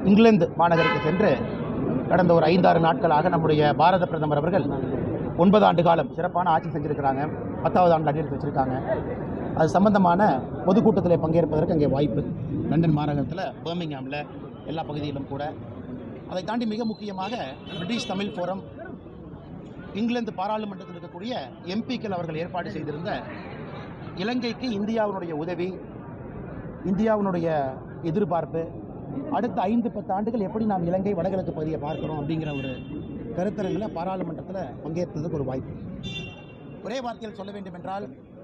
இங்கிலாந்து மாநகருக்கு சென்று கடந்த ஒரு ஐந்தாறு நாட்களாக நம்முடைய பாரத பிரதமர் அவர்கள் ஒன்பது ஆண்டு காலம் சிறப்பான ஆட்சி செஞ்சுருக்கிறாங்க பத்தாவது ஆண்டு அடியெடுத்து வச்சுருக்காங்க அது சம்பந்தமான பொதுக்கூட்டத்தில் பங்கேற்பதற்கு அங்கே வாய்ப்பு லண்டன் மாநகரத்தில் பர்மிங்ஹாமில் எல்லா பகுதியிலும் கூட அதை தாண்டி மிக முக்கியமாக பிரிட்டிஷ் தமிழ் ஃபோரம் இங்கிலாந்து பாராளுமன்றத்தில் இருக்கக்கூடிய எம்பிக்கள் அவர்கள் ஏற்பாடு செய்திருந்த இலங்கைக்கு இந்தியாவினுடைய உதவி இந்தியாவினுடைய எதிர்பார்ப்பு அடுத்த ஐந்து பத்து ஆண்டுகள் எப்படி நாம் இலங்கை வடகிழக்கு பகுதியை பார்க்கிறோம் அப்படிங்கிற ஒரு கருத்தரங்கில் பாராளுமன்றத்தில் பங்கேற்பதற்கு ஒரு வாய்ப்பு ஒரே வார்த்தையில் சொல்ல வேண்டும் என்றால்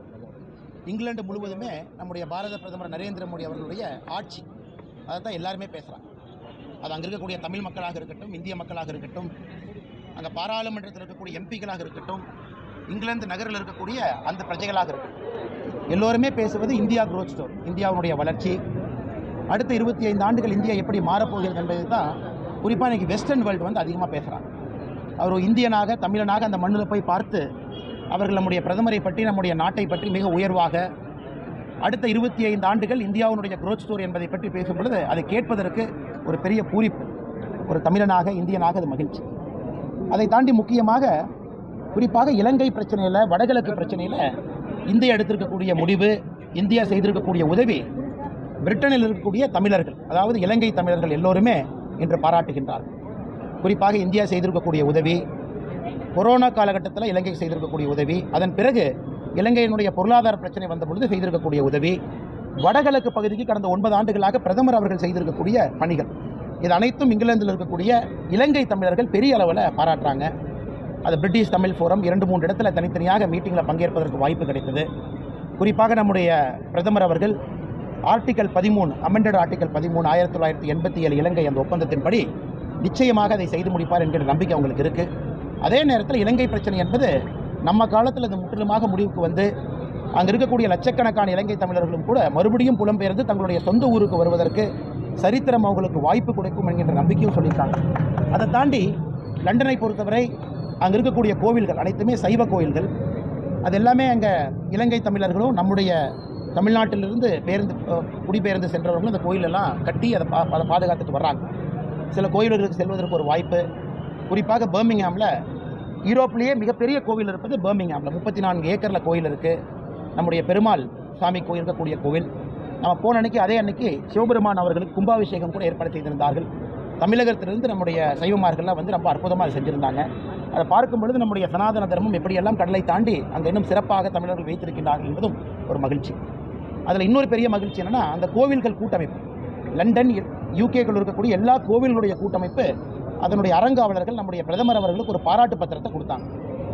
இங்கிலாந்து முழுவதுமே நம்முடைய பாரத பிரதமர் நரேந்திர மோடி அவர்களுடைய ஆட்சி அதை தான் எல்லாருமே பேசுகிறாங்க அது அங்கே இருக்கக்கூடிய தமிழ் மக்களாக இருக்கட்டும் இந்திய மக்களாக இருக்கட்டும் அங்கே பாராளுமன்றத்தில் இருக்கக்கூடிய எம்பிக்களாக இருக்கட்டும் இங்கிலாந்து நகரில் இருக்கக்கூடிய அந்த பிரஜைகளாக இருக்கட்டும் எல்லோருமே பேசுவது இந்தியா growth ஸ்டோர் இந்தியாவுடைய வளர்ச்சி அடுத்த இருபத்தி ஐந்து ஆண்டுகள் இந்தியா எப்படி மாறப்போகிறது என்பதை தான் குறிப்பாக இன்னைக்கு வெஸ்டர்ன் வேர்ல்டு வந்து அதிகமாக பேசுகிறாங்க அவர் ஒரு இந்தியனாக தமிழனாக அந்த மண்ணில் போய் பார்த்து அவர்கள் நம்முடைய பிரதமரை பற்றி நம்முடைய நாட்டை பற்றி மிக உயர்வாக அடுத்த இருபத்தி ஐந்து ஆண்டுகள் இந்தியாவினுடைய growth ஸ்டோரி என்பதை பற்றி பேசும் பொழுது அதை கேட்பதற்கு ஒரு பெரிய பூரிப்பு ஒரு தமிழனாக இந்தியனாக அது மகிழ்ச்சி அதை தாண்டி முக்கியமாக குறிப்பாக இலங்கை பிரச்சனையில் வடகிழக்கு பிரச்சனையில் இந்தியா எடுத்திருக்கக்கூடிய முடிவு இந்தியா செய்திருக்கக்கூடிய உதவி பிரிட்டனில் இருக்கக்கூடிய தமிழர்கள் அதாவது இலங்கை தமிழர்கள் எல்லோருமே இன்று பாராட்டுகின்றார்கள் குறிப்பாக இந்தியா செய்திருக்கக்கூடிய உதவி கொரோனா காலகட்டத்தில் இலங்கை செய்திருக்கக்கூடிய உதவி அதன் பிறகு இலங்கையினுடைய பொருளாதார பிரச்சனை வந்த பொழுது செய்திருக்கக்கூடிய உதவி வடகிழக்கு பகுதிக்கு கடந்த ஒன்பது ஆண்டுகளாக பிரதமர் அவர்கள் செய்திருக்கக்கூடிய பணிகள் இது அனைத்தும் இங்கிலாந்தில் இருக்கக்கூடிய இலங்கை தமிழர்கள் பெரிய அளவில் பாராட்டுறாங்க அது பிரிட்டிஷ் தமிழ் ஃபோரம் இரண்டு மூன்று இடத்துல தனித்தனியாக மீட்டிங்கில் பங்கேற்பதற்கு வாய்ப்பு கிடைத்தது குறிப்பாக நம்முடைய பிரதமர் அவர்கள் ஆர்டிகல் பதிமூணு அமெண்டட் ஆர்டிகல் பதிமூணு ஆயிரத்தி தொள்ளாயிரத்தி எண்பத்தி ஏழு இலங்கை அந்த ஒப்பந்தத்தின்படி நிச்சயமாக அதை செய்து முடிப்பார் என்கிற நம்பிக்கை அவங்களுக்கு இருக்குது அதே நேரத்தில் இலங்கை பிரச்சனை என்பது நம்ம காலத்தில் அது முற்றிலுமாக முடிவுக்கு வந்து அங்கே இருக்கக்கூடிய லட்சக்கணக்கான இலங்கை தமிழர்களும் கூட மறுபடியும் புலம்பெயர்ந்து தங்களுடைய சொந்த ஊருக்கு வருவதற்கு சரித்திரம் அவங்களுக்கு வாய்ப்பு கொடுக்கும் என்கின்ற நம்பிக்கையும் சொல்லியிருக்காங்க அதை தாண்டி லண்டனை பொறுத்தவரை அங்கே இருக்கக்கூடிய கோவில்கள் அனைத்துமே சைவ கோயில்கள் அது எல்லாமே அங்கே இலங்கை தமிழர்களும் நம்முடைய தமிழ்நாட்டிலிருந்து பேருந்து அஹ், குடிபெயர்ந்து சென்றவர்களும் அந்த கோயிலெல்லாம் கட்டி அதை பா அதை பாதுகாத்துட்டு வர்றாங்க சில கோயில்களுக்கு செல்வதற்கு ஒரு வாய்ப்பு குறிப்பாக பர்மிங்ஹாமில் யூரோப்லேயே மிகப்பெரிய கோவில் இருப்பது பர்மிங்ஹாமில் முப்பத்தி நான்கு ஏக்கரில் கோயில் இருக்குது நம்முடைய பெருமாள் சாமி கோயில் இருக்கக்கூடிய கோவில் நம்ம போன அன்னைக்கு அதே அன்னைக்கு சிவபெருமான் அவர்களுக்கு கும்பாபிஷேகம் கூட ஏற்பாடு செய்திருந்தார்கள் தமிழகத்திலிருந்து நம்முடைய சைவமார்கள்லாம் வந்து ரொம்ப அற்புதமாக அதை செஞ்சுருந்தாங்க அதை பார்க்கும் பொழுது நம்முடைய சனாதன தர்மம் எப்படியெல்லாம் கடலை தாண்டி அங்கே இன்னும் சிறப்பாக தமிழர்கள் வைத்திருக்கின்றார்கள் என்பதும் ஒரு மகிழ்ச்சி அதில் இன்னொரு பெரிய மகிழ்ச்சி என்னன்னா அந்த கோவில்கள் கூட்டமைப்பு லண்டன் யூகேக்குள் இருக்கக்கூடிய எல்லா கோவில்களுடைய கூட்டமைப்பு அதனுடைய அறங்காவலர்கள் நம்முடைய பிரதமர் அவர்களுக்கு ஒரு பாராட்டு பத்திரத்தை கொடுத்தாங்க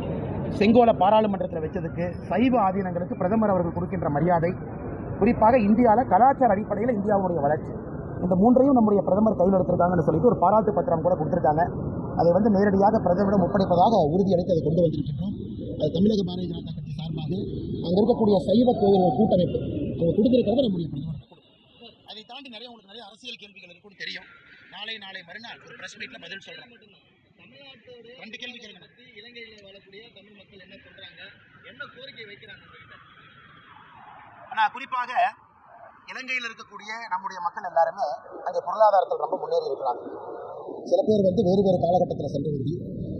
செங்கோல பாராளுமன்றத்தில் வச்சதுக்கு சைவ ஆதீனங்களுக்கு பிரதமர் அவர்கள் கொடுக்கின்ற மரியாதை குறிப்பாக இந்தியாவில் கலாச்சார அடிப்படையில் இந்தியாவுடைய வளர்ச்சி இந்த மூன்றையும் நம்முடைய பிரதமர் கையில் எடுத்திருக்காங்கன்னு சொல்லிட்டு ஒரு பாராட்டு பத்திரம் கூட கொடுத்திருக்காங்க அதை வந்து நேரடியாக பிரதமரிடம் ஒப்படைப்பதாக உறுதியளித்து அதை கொண்டு வந்திருக்கிறோம் அது தமிழக பாரதிய ஜனதா கட்சி சார்பாக அங்கே இருக்கக்கூடிய சைவ கோவில் கூட்டமைப்பு அவங்க கொடுத்திருக்கிறத நம்முடைய பிரதமர் அதை தாண்டி நிறைய உங்களுக்கு நிறைய அரசியல் கேள்விகள் இருக்குன்னு தெரியும் நாளை நாளை மறுநாள் ஒரு பிரஸ் மீட்ல பதில் சொல்றேன் தமிழ்நாட்டோட ரெண்டு கேள்வி கேளுங்க பத்தி இலங்கையில வாழக்கூடிய தமிழ் மக்கள் என்ன சொல்றாங்க என்ன கோரிக்கை வைக்கிறாங்க உங்ககிட்ட? ஆனால் குறிப்பாக இலங்கையில் இருக்கக்கூடிய நம்முடைய மக்கள் எல்லாருமே அங்கே பொருளாதாரத்தில் ரொம்ப முன்னேறி இருக்கிறாங்க சில பேர் வந்து வேறு வேறு காலகட்டத்தில் சென்றவர்கள்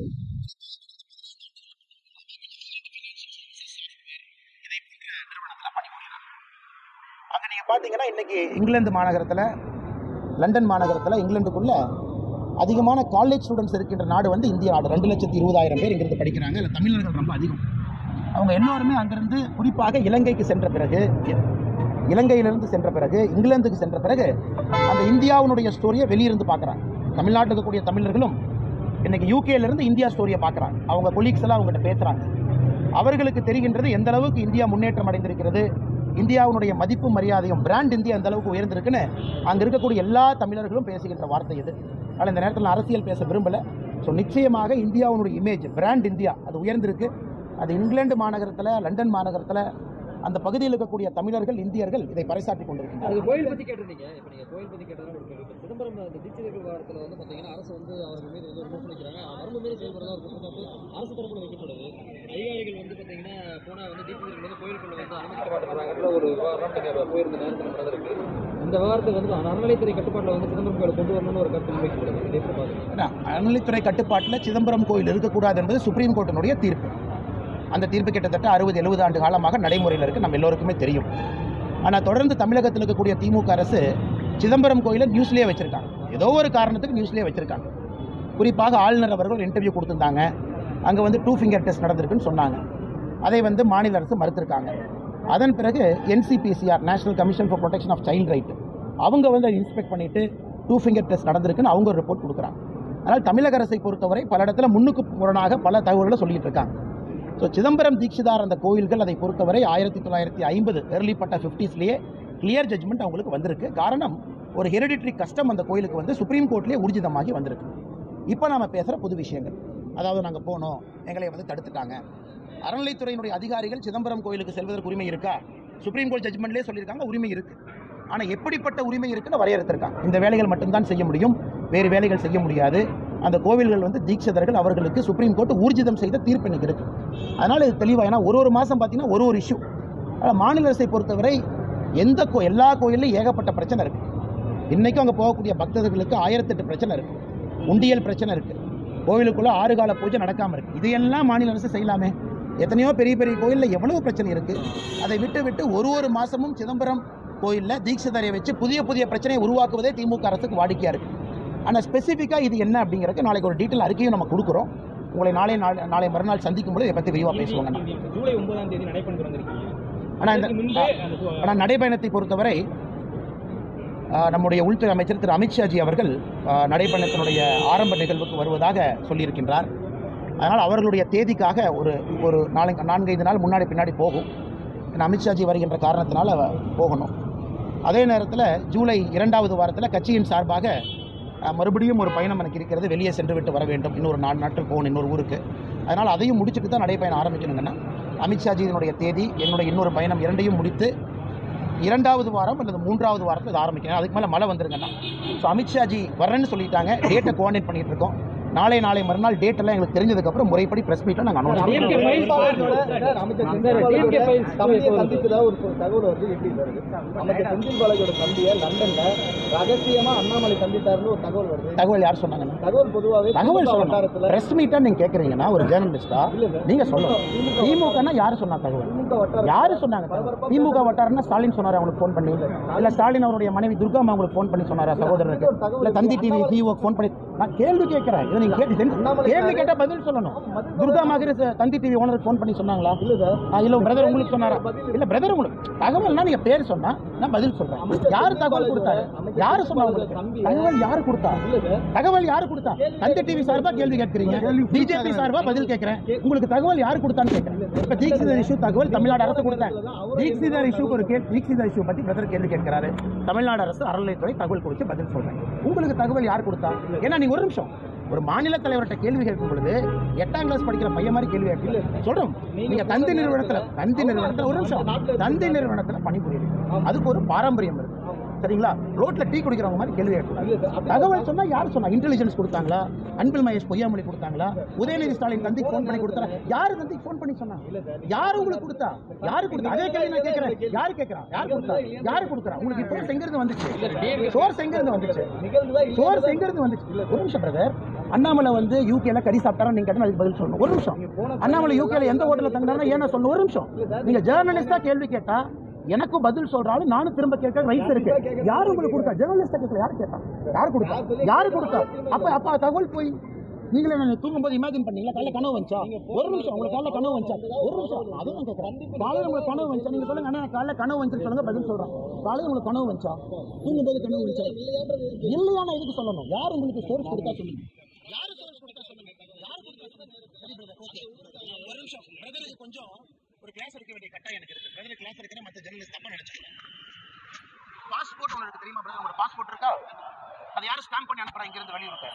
அங்கே நீங்கள் பார்த்தீங்கன்னா இன்னைக்கு இங்கிலாந்து மாநகரத்தில் லண்டன் மாநகரத்தில் இங்கிலாந்துக்குள்ள அதிகமான காலேஜ் ஸ்டூடெண்ட்ஸ் இருக்கின்ற நாடு வந்து இந்திய நாடு ரெண்டு லட்சத்தி இருபதாயிரம் பேர் இங்கிருந்து படிக்கிறாங்க இல்லை தமிழர்கள் ரொம்ப அதிகம் அவங்க எல்லோருமே அங்கிருந்து குறிப்பாக இலங்கைக்கு சென்ற பிறகு இலங்கையிலிருந்து சென்ற பிறகு இங்கிலாந்துக்கு சென்ற பிறகு அந்த இந்தியாவினுடைய ஸ்டோரியை வெளியிருந்து பார்க்குறாங்க தமிழ்நாட்டில் இருக்கக்கூடிய தமிழர்களும் இன்னைக்கு யூகேலேருந்து இந்தியா ஸ்டோரியை பார்க்குறாங்க அவங்க கொலீக்ஸ் எல்லாம் அவங்ககிட்ட பேசுகிறாங்க அவர்களுக்கு தெரிகின்றது எந்த அளவுக்கு இந்தியா முன்னேற்றம் அடைந்திருக்கிறது இந்தியாவுடைய மதிப்பு மரியாதையும் பிராண்ட் இந்தியா எந்த அளவுக்கு உயர்ந்திருக்குன்னு அங்கே இருக்கக்கூடிய எல்லா தமிழர்களும் பேசுகின்ற வார்த்தை இது ஆனால் இந்த நேரத்தில் நான் அரசியல் பேச விரும்பலை ஸோ நிச்சயமாக இந்தியாவுடைய இமேஜ் பிராண்ட் இந்தியா அது உயர்ந்திருக்கு அது இங்கிலாந்து மாநகரத்தில் லண்டன் மாநகரத்தில் அந்த பகுதியில் இருக்கக்கூடிய தமிழர்கள் இந்தியர்கள் இதை பறைசாற்றி கொண்டிருக்கின்றனர் அது கோயில் பத்தி கேட்டிருந்தீங்க இப்போ நீங்க கோயில் பத்தி கேட்டதால ஒரு கேள்வி. இப்ப சிதம்பரம் அந்த தீட்சிதர்கள் விவகாரத்தில் வந்து பாத்தீங்கன்னா அரசு வந்து அவர்கள் மீது வந்து ஒரு விமர்சனம் வைக்கிறாங்க வரம்பு மீறி செயல்படுறதா ஒரு குற்றச்சாட்டு அரசு தரப்புல வைக்கப்படுது அதிகாரிகள் வந்து பாத்தீங்கன்னா போனா வந்து தீட்சிதர்கள் வந்து கோயிலுக்குள்ள வந்து அனுமதிக்க மாட்டேங்கிறாங்க ஒரு விவகாரம் நீங்க போயிருந்த நேரத்தில் நடந்திருக்கு இந்த விவகாரத்துக்கு வந்து அறநிலைத்துறை கட்டுப்பாட்டில் வந்து சிதம்பரம் கோயில் கொண்டு வரணும்னு ஒரு கருத்து முன்வைக்கப்படுது இதை எப்படி பாக்குறீங்க ஏன்னா, அறநிலைத்துறை கட்டுப்பாட்டில் சிதம்பரம் கோயில் இருக்கக்கூடாது என்பது சுப்ரீம் கோர்ட்டினுடைய தீர்ப்பு அந்த தீர்ப்பு கிட்டத்தட்ட அறுபது எழுபது ஆண்டு காலமாக நடைமுறையில் இருக்குது நம்ம எல்லோருக்குமே தெரியும் ஆனால் தொடர்ந்து தமிழகத்தில் இருக்கக்கூடிய திமுக அரசு சிதம்பரம் கோயிலை நியூஸ்லேயே வச்சுருக்காங்க ஏதோ ஒரு காரணத்துக்கு நியூஸ்லேயே வச்சுருக்காங்க குறிப்பாக ஆளுநர் அவர்கள் ஒரு இன்டர்வியூ கொடுத்துருந்தாங்க அங்கே வந்து டூ ஃபிங்கர் டெஸ்ட் நடந்திருக்குன்னு சொன்னாங்க அதை வந்து மாநில அரசு மறுத்திருக்காங்க அதன் பிறகு NCPCR national commission for protection of child right அவங்க வந்து அதை இன்ஸ்பெக்ட் பண்ணிட்டு டூ ஃபிங்கர் டெஸ்ட் நடந்திருக்குன்னு அவங்க ஒரு ரிப்போர்ட் கொடுக்குறாங்க அதனால் தமிழக அரசை பொறுத்தவரை பல இடத்துல முன்னுக்கு முரணாக பல தகவல்களை சொல்லிட்டு இருக்காங்க ஸோ சிதம்பரம் தீட்சிதார் அந்த கோயில்கள் அதை பொறுத்தவரை ஆயிரத்தி தொள்ளாயிரத்தி ஐம்பது ஏர்லி பட்ட ஃபிஃப்டிஸ்லேயே கிளியர் ஜட்மெண்ட் அவங்களுக்கு வந்திருக்கு காரணம் ஒரு ஹெரிடிட்ரி கஸ்டம் அந்த கோயிலுக்கு வந்து சுப்ரீம் கோர்ட்லேயே ஊர்ஜிதமாகி வந்திருக்கு இப்போ நாம பேசுகிற புது விஷயங்கள் அதாவது நாங்கள் போனோம் எங்களை வந்து தடுத்துட்டாங்க அறநிலைத்துறையினுடைய அதிகாரிகள் சிதம்பரம் கோயிலுக்கு செல்வதற்கு உரிமை இருக்கா சுப்ரீம் கோர்ட் ஜட்மெண்ட்லேயே சொல்லியிருக்காங்க உரிமை இருக்கு ஆனால் எப்படிப்பட்ட உரிமை இருக்குன்னு வரையறுத்திருக்காங்க இந்த வேலைகள் மட்டும்தான் செய்ய முடியும் வேறு வேலைகள் செய்ய முடியாது அந்த கோவில்கள் வந்து தீட்சிதர்கள் அவர்களுக்கு சுப்ரீம் கோர்ட் ஊர்ஜிதம் செய்த தீர்ப்பு இன்னைக்கு இருக்கு அதனால் இது தெளிவாக ஏன்னா ஒரு ஒரு மாதம் பார்த்தீங்கன்னா ஒரு ஒரு இஷ்யூ ஆனால் மாநில அரசை பொறுத்தவரை எந்த கோ எல்லா கோயில்லையும் ஏகப்பட்ட பிரச்சனை இருக்குது இன்றைக்கும் அங்கே போகக்கூடிய பக்தர்களுக்கு ஆயிரத்தெட்டு பிரச்சனை இருக்குது உண்டியல் பிரச்சனை இருக்குது கோவிலுக்குள்ளே ஆறு கால பூஜை நடக்காமல் இருக்குது இதையெல்லாம் மாநில அரசு செய்யலாமே எத்தனையோ பெரிய பெரிய கோயிலில் எவ்வளவு பிரச்சனை இருக்குது அதை விட்டு விட்டு ஒரு ஒரு மாதமும் சிதம்பரம் கோயிலில் தீட்சிதரை வச்சு புதிய புதிய பிரச்சனையை உருவாக்குவதே திமுக அரசுக்கு வாடிக்கையாக இருக்குது ஆனால் ஸ்பெசிஃபிக்காக இது என்ன அப்படிங்கிறதுக்கு நாளைக்கு ஒரு டீட்டெயில் அறிக்கையும் நம்ம கொடுக்குறோம் உங்களை நாளை நாளை நாளை மறுநாள் சந்திக்கும் பொழுது இதை பற்றி விரிவாக பேசுவாங்க நான். ஜூலை ஒன்பதாம் தேதி நடைபெற்று வந்திருக்கீங்க ஆனால் இந்த ஆனால் நடைபயணத்தை பொறுத்தவரை ஆ, நம்முடைய உள்துறை அமைச்சர் திரு அமித்ஷாஜி அவர்கள் ஆ, நடைபயணத்தினுடைய ஆரம்ப நிகழ்வுக்கு வருவதாக சொல்லியிருக்கின்றார் அதனால் அவர்களுடைய தேதிக்காக ஒரு ஒரு நாலு நான்கைந்து நாள் முன்னாடி பின்னாடி போகும் ஏன்னா அமித்ஷாஜி வருகின்ற காரணத்தினால போகணும் அதே நேரத்தில் ஜூலை இரண்டாவது வாரத்தில் கட்சியின் சார்பாக ஆ, மறுபடியும் ஒரு பயணம் எனக்கு இருக்கிறது வெளியே சென்று விட்டு வர வேண்டும் இன்னொரு நாலு நாட்கள் போகணும் இன்னொரு ஊருக்கு அதனால் அதையும் முடிச்சுட்டு தான் நடைபயணம் ஆரம்பிக்கணுங்கன்னா அமித்ஷாஜியினுடைய தேதி என்னுடைய இன்னொரு பயணம் இரண்டையும் முடித்து இரண்டாவது வாரம் அல்லது மூன்றாவது வாரத்தில் இது ஆரம்பிக்கணும் அதுக்கு மேலே மழை வந்துருங்கண்ணா ஸோ அமித்ஷாஜி வரேன்னு சொல்லிட்டாங்க டேட்டை கோஆர்டினேட் பண்ணிட்டு இருக்கோம் நாளை நாளை மறுநாள் டேட் எல்லாம் எங்களுக்கு தெரிஞ்சதுக்கப்புறம் முறைப்படி ப்ரெஸ் மீட்டில் நாங்கள் அனௌன்ஸ் தம்பியை சந்திச்சதா ஒரு தகவல் வந்து எப்படி வருது அமைச்சர் செந்தில் பாலாஜியோட தம்பியை லண்டன்ல ரகசியமா அண்ணாமலை சந்தித்தாருன்னு ஒரு தகவல் வருது தகவல் யார் சொன்னாங்க தகவல் பொதுவாகவே தகவல் திமுக சொல்லணும் வட்டாரத்துல ப்ரெஸ் மீட்டாக நீங்கள் கேட்குறீங்கன்னா ஒரு ஜேர்னலிஸ்டா நீங்கள் சொல்லணும் திமுகனா யார் சொன்னா தகவல் திமுக வட்டாரம் யாரு சொன்னாங்க தகவல்? திமுக வட்டாரம்னா ஸ்டாலின் சொன்னார் அவங்களுக்கு ஃபோன் பண்ணி இல்ல ஸ்டாலின் அவருடைய மனைவி துர்காமா அவங்களுக்கு ஃபோன் பண்ணி சொன்னாரா சகோதரருக்கு இல்ல தந்தி டிவி சிஓ ஃபோன் பண்ணி நான் கேள்வி கேட்கிறேன் இதை நீங்க கேட்டு கேள்வி கேட்டா பதில் சொல்லணும் துர்கா மகரி தந்தி டிவி ஓனருக்கு ஃபோன் பண்ணி சொன்னாங்களா இல்ல சார் ஆ, இல்ல பிரதர் உங்களுக்கு சொன்னாரா இல்ல பிரதர் உங்களுக்கு தகவல்னா நீங்க பேர் சொன்னா நான் பதில் சொல்றேன் யாரு தகவல் கொடுத்தாரு யாரு சொன்னா உங்களுக்கு தகவல் யாரு கொடுத்தா இல்ல சார் தகவல் யாரு கொடுத்தா தந்தி டிவி சார்பா கேள்வி கேட்கறீங்க பிஜேபி சார்பா பதில் கேட்கிறேன் உங்களுக்கு தகவல் யாரு கொடுத்தான்னு கேட்கிறேன் இப்ப தீக்ஷிதர் இஷ்யூ தகவல் தமிழ்நாடு அரசு கொடுத்தேன் தீக்ஷிதர் இஷ்யூக்கு ஒரு கேள்வி தீக்ஷிதர் இஷ்யூ பத்தி பிரதர் கேள்வி கேட்கிறாரு தமிழ்நாடு அரசு அறநிலைத்துறை தகவல் கொடுத்து பதில் சொல்றேன் உங்களுக்கு தகவல் யார் கொடுத்தா ஏன்னா நீங்க ஒரு நிமிஷம் ஒரு மாநில தலைவர்கிட்ட கேள்வி கேட்கும் பொழுது எட்டாம் கிளாஸ் படிக்கிற பையன் மாதிரி கேள்வி கேட்கல சொல்றோம் நீங்க தந்தி நிறுவனத்துல தந்தி நிறுவனத்துல ஒரு நிமிஷம் தந்தி நிறுவனத்துல பணிபுரியுது அதுக்கு ஒரு பாரம்பரியம் இருக்கு சரிங்களா ரோட்ல டீ குடிக்கிறவங்க மாதிரி கேள்வி கேட்கலாம் தகவல் சொன்னா யார் சொன்னா இன்டெலிஜென்ஸ் கொடுத்தாங்களா அன்பில் மகேஷ் பொய்யாமொழி கொடுத்தாங்களா உதயநிதி ஸ்டாலின் தந்திக்கு ஃபோன் பண்ணி கொடுத்தாரா யாரு தந்திக்கு ஃபோன் பண்ணி சொன்னாங்க யாரு உங்களுக்கு கொடுத்தா யாரு கொடுத்தா அதே கேள்வி நான் கேட்கிறேன் யாரு கேட்கறா யார் கொடுத்தா யாரு கொடுக்குறா உங்களுக்கு இப்போ எங்கிருந்து வந்துச்சு சோர்ஸ் எங்கிருந்து வந்துச்சு சோர்ஸ் எங்கிருந்து வந்துச்சு ஒரு நிமிஷம் பிரதர் அண்ணாமலை வந்து யூகேல கறி சாப்பிட்டாரா நீங்க கேட்டா அதுக்கு பதில் சொல்லணும் ஒரு நிமிஷம் அண்ணாமலை யூகேல எந்த ஹோட்டல்ல தங்கினாரா ஏன்னா சொல்லணும் ஒரு நிமிஷம் நீங்க ஜேர்னலிஸ்டா கேள்வி கேட்டா எனக்கும் பதில் சொல்றாலும் நானும் திரும்ப கேட்க ரைட்ஸ் இருக்கு யாரு உங்களுக்கு கொடுத்தா ஜெர்னலிஸ்டா கேட்கல யாரு கேட்டா யாரு கொடுத்தா யாரு கொடுத்தா அப்ப அப்ப தகவல் போய் நீங்களே நான் தூங்கும்போது இமேஜின் பண்ணீங்களா காலைல கனவு வந்துச்சா ஒரு நிமிஷம் உங்களுக்கு காலைல கனவு வந்துச்சா ஒரு நிமிஷம் அதுவும் கேட்கறேன் காலையில உங்களுக்கு கனவு வந்துச்சா நீங்க சொல்லுங்க அண்ணா காலைல கனவு வந்துச்சு சொல்லுங்க பதில் சொல்றேன் காலையில உங்களுக்கு கனவு வந்துச்சா தூங்கும்போது கனவு வந்துச்சா இல்லையான எதுக்கு சொல்லணும் யார் உங்களுக்கு சோர்ஸ் கொடுத்தா சொல்லுங்க யாரு சோர்ஸ் கொடுத்தா சொல்லுங்க யார் கொடுத்தா சொல்லுங்க ஓகே ஒரு நிமிஷம் பிரதருக்கு கொஞ்சம் ஒரு கிளாஸ் எடுக்க வேண்டிய கட்டாயம் எனக்கு இருக்கு பிரதர் கிளாஸ் எடுக்கிற மற்ற ஜெர்னலிஸ்ட் தப்பா நினைச்சுக்கலாம் பாஸ்போர்ட் உங்களுக்கு தெரியுமா பிரதர் உங்களோட பாஸ்போர்ட் இருக்கா அது யாரும் ஸ்டாம்ப் பண்ணி அனுப்புறா இங்கிருந்து வெளியூருக்கு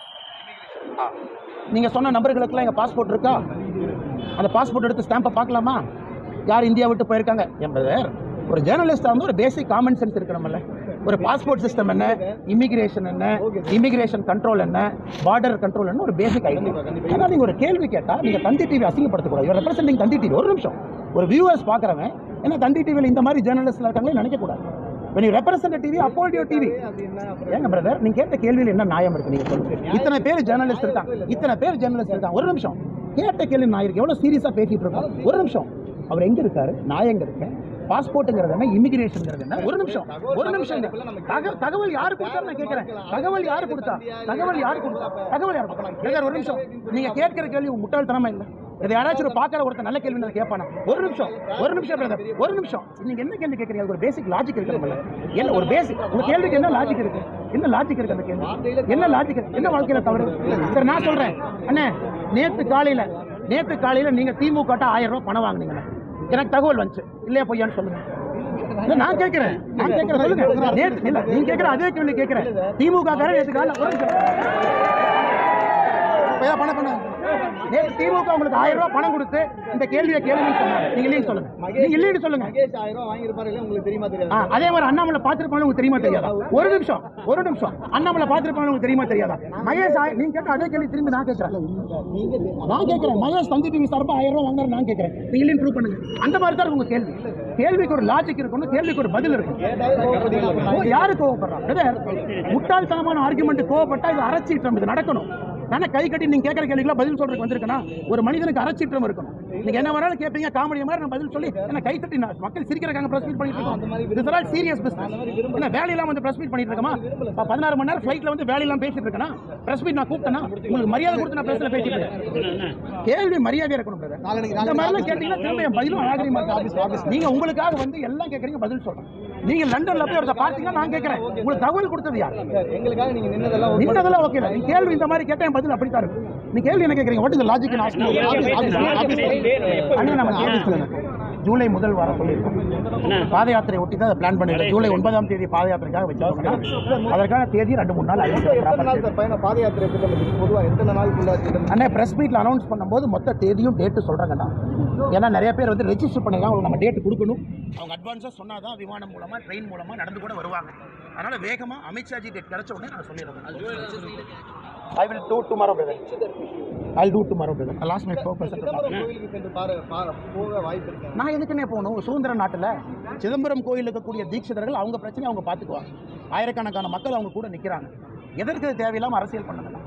நீங்க சொன்ன நம்பர்களுக்கெல்லாம் எங்க பாஸ்போர்ட் இருக்கா அந்த பாஸ்போர்ட் எடுத்து ஸ்டாம்பை பார்க்கலாமா யார் இந்தியா விட்டு போயிருக்காங்க என்பது ஒரு ஜேர்னலிஸ்டாக வந்து ஒரு பேசிக் காமன் சென்ஸ் இருக்கணும்ல ஒரு பாஸ்போர்ட் சிஸ்டம் என்ன இமிகிரேஷன் என்ன இமிகிரேஷன் கண்ட்ரோல் என்ன பார்டர் கண்ட்ரோல் என்ன ஒரு பேசிக் ஐடியா ஆனால் நீங்கள் ஒரு கேள்வி கேட்டால் நீங்கள் தந்தி டிவி அசிங்கப்படுத்தக்கூடாது இவர் ரெப்ரசென்டிங் தந்தி டிவி ஒரு நிமிஷம் ஒரு வியூவர்ஸ் பார்க்குறவன் என்ன தந்தி டிவியில் இந்த மாதிரி ஜேர்னலிஸ்ட்ல இருக்காங்களே நினைக்கக்கூடாது when you represent a TV uphold your TV ஏங்க பிரதர் நீங்க கேட்ட கேள்வியில் என்ன நியாயம் இருக்கு நீங்க சொல்லுங்க இத்தனை பேர் ஜேர்னலிஸ்ட் இருக்காங்க இத்தனை பேர் ஜேர்னலிஸ்ட் இருக்காங்க ஒரு நிமிஷம் கேட்ட கேள்வி நான் இருக்கு எவ்வளவு சீரியஸா பேசிட்டு இருக்கோம் ஒரு நிமிஷம் அவர் எங்க இருக்காரு நான் எங்க இருக்கேன் பாஸ்போர்ட்டுங்கிறது என்ன இமிகிரேஷன்ங்கிறது என்ன ஒரு நிமிஷம் ஒரு நிமிஷம் இருங்க. தக- தகவல் யாரு கொடுத்தா நான் கேட்கிறேன் தகவல் யாரு கொடுத்தா தகவல் யாரு கொடுத்தா தகவல் யாரு கொடுத்தா? பிரதர், ஒரு நிமிஷம் நீங்க கேட்கிற கேள்வி உங்க முட்டாள்தனமா இல்ல இதை யாராச்சும் ஒரு பார்க்கற ஒருத்தர் நல்ல கேள்வி நான் கேட்பானா ஒரு நிமிஷம் ஒரு நிமிஷம் பிரதர் ஒரு நிமிஷம் நீங்க என்ன கேள்வி கேட்கறீங்க அதுக்கு ஒரு பேசிக் லாஜிக் இருக்கணும்ல என்ன ஒரு பேசிக் உங்க கேள்விக்கு என்ன லாஜிக் இருக்கு என்ன லாஜிக் இருக்கு அந்த கேள்வி என்ன லாஜிக் இருக்கு என்ன வாழ்க்கையில தவறு சரி நான் சொல்றேன் அண்ணே நேத்து காலையில நேத்து காலையில நீங்க திமுக ஆயிரம் ரூபாய் பணம் வாங்குனீங்க எனக்கு தகவல் வந்துச்சு இல்லையா பொய்யான்னு சொல்லுங்க இல்ல, நான் கேட்கிறேன் நான் கேட்கிறேன் சொல்லுங்க நேத்து இல்ல நீங்க கேட்கிற அதே கேள்வி கேட்கிறேன் திமுக காரன் நேத்து காலையில ஒரு நிமிஷம். இப்ப ஏதாவது பணம் பண்ண நேத்து திமுக உங்களுக்கு ஆயிரம் ரூபாய் பணம் கொடுத்து இந்த கேள்வியை கேளுங்கன்னு சொன்னாங்க நீங்க இல்லைன்னு சொல்லுங்க நீங்க இல்லைன்னு சொல்லுங்க மகேஷ் ஆயிரம் ரூபாய் வாங்கியிருப்பாரு இல்லையா உங்களுக்கு தெரியுமா தெரியாது ஆ, அதே மாதிரி அண்ணாமலை பார்த்திருப்பாங்க உங்களுக்கு தெரியுமா தெரியாதா ஒரு நிமிஷம் ஒரு நிமிஷம் அண்ணாமலை பார்த்திருப்பாங்க உங்களுக்கு தெரியுமா தெரியாதா மகேஷ் ஆய- நீங்க கேட்ட அதே கேள்வி திரும்பி நான் கேட்கிறேன் நான் கேட்கிறேன் மகேஷ் தந்தி டிவி சார்பா ஆயிரம் ரூபாய் வாங்குற நான் கேட்கிறேன் நீங்க இல்லைன்னு ப்ரூவ் பண்ணுங்க அந்த மாதிரி தான் உங்க கேள்வி கேள்விக்கு ஒரு லாஜிக் இருக்கணும் கேள்விக்கு ஒரு பதில் இருக்கும் ஓ, யாரு கோவப்படுறான் பிரதர் முட்டாள்தனமான ஆர்குமெண்ட் கோவப்பட்டா இது அரசீற்றம் இது நடக்கணும் தானே கை கட்டி நீங்க கேட்கற கேள்விக்கெல்லாம் பதில் சொல்றதுக்கு வந்திருக்கனா ஒரு மனிதனுக்கு அரசீற்றம் இருக்கணும் நீங்க என்ன வேணாலும் கேட்பீங்க காமெடி மாதிரி நான் பதில் சொல்லி என்ன கை தட்டி நான் மக்கள் சிரிக்கிறக்காங்க பிரஸ் மீட் பண்ணிட்டு இருக்கோம் இது ஆல் சீரியஸ் பிசினஸ் என்ன வேலையெல்லாம் வந்து பிரஸ் மீட் பண்ணிட்டு இருக்கமா இப்ப பதினாறு மணி நேரம் ஃபிளைட்ல வந்து வேலையெல்லாம் பேசிட்டு இருக்கேனா பிரஸ் மீட் நான் கூப்பிட்டேனா உங்களுக்கு மரியாதை கொடுத்து நான் பிரஸ்ல பேசிட்டு இருக்கேன் கேள்வி மரியாதை இருக்கணும் brother. இந்த மாதிரிலாம் கேட்டீங்கன்னா திரும்ப என் பதிலும் நாகரிகமா இருக்கு. நீங்க உங்களுக்காக வந்து எல்லாம் கேட்கறீங்க பதில் சொல்றேன் நீங்க லண்டன்ல போய் ஒருத்தர் பாத்தீங்கன்னா நான் கேட்கறேன் உங்களுக்கு தகவல் கொடுத்தது யார் சார், எங்களுக்காக நீங்க நின்னதெல்லாம் ஒரு நின்னதெல்லாம் ஓகே நீ கேள்வி இந்த மாதிரி கேட்டா என் பதில் அப்படித்தான் இருக்கும் நீ கேள்வி என்ன கேட்கறீங்க வாட் இஸ் லாஜிக் அண்ணா நம்ம ஆபீஸ்ல ஜூலை முதல் வர சொல்லியிருக்கோம் பாத யாத்திரை ஒட்டி தான் பிளான் பண்ணிருக்கோம் ஜூலை ஒன்பதாம் தேதி பாத யாத்திரைக்காக வச்சிருக்கோம்னா அதற்கான தேதி ரெண்டு மூணு நாள் எத்தனை அறிவிச்சிருக்கோம் நாள் சார் பயணம் பாத யாத்திரை திட்டமிட்டு பொதுவா எத்தனை நாளுக்குள்ள திட்டம் அண்ணே ப்ரெஸ் மீட்டில் அனௌன்ஸ் பண்ணும்போது மொத்த தேதியும் டேட்டு சொல்கிறாங்கண்ணா ஏன்னா நிறைய பேர் வந்து ரெஜிஸ்டர் பண்ணிருக்காங்க அவங்களுக்கு நம்ம டேட் கொடுக்கணும் அவங்க அட்வான்ஸாக சொன்னால் தான் விமானம் மூலமாக ட்ரெயின் மூலமாக நடந்து கூட வருவாங்க அதனால் வேகமாக அமித்ஷாஜி டேட் கிடைச்ச உடனே நான் சொல்லிடுறேன் I will do tomorrow brother I do tomorrow brother last my four Chidambaram கோயிலுக்கு சென்று பாரு பாரு போக வாய்ப்பு இருக்கு நான் எதுக்குன்னே போகணும் சுதந்திர நாட்டில் சிதம்பரம் கோயில் இருக்கக்கூடிய தீட்சிதர்கள் அவங்க பிரச்சனையை அவங்க பார்த்துக்குவாங்க ஆயிரக்கணக்கான மக்கள் அவங்க கூட நிற்கிறாங்க எதற்கு இது தேவையில்லாமல் அரசியல் பண்ணணும்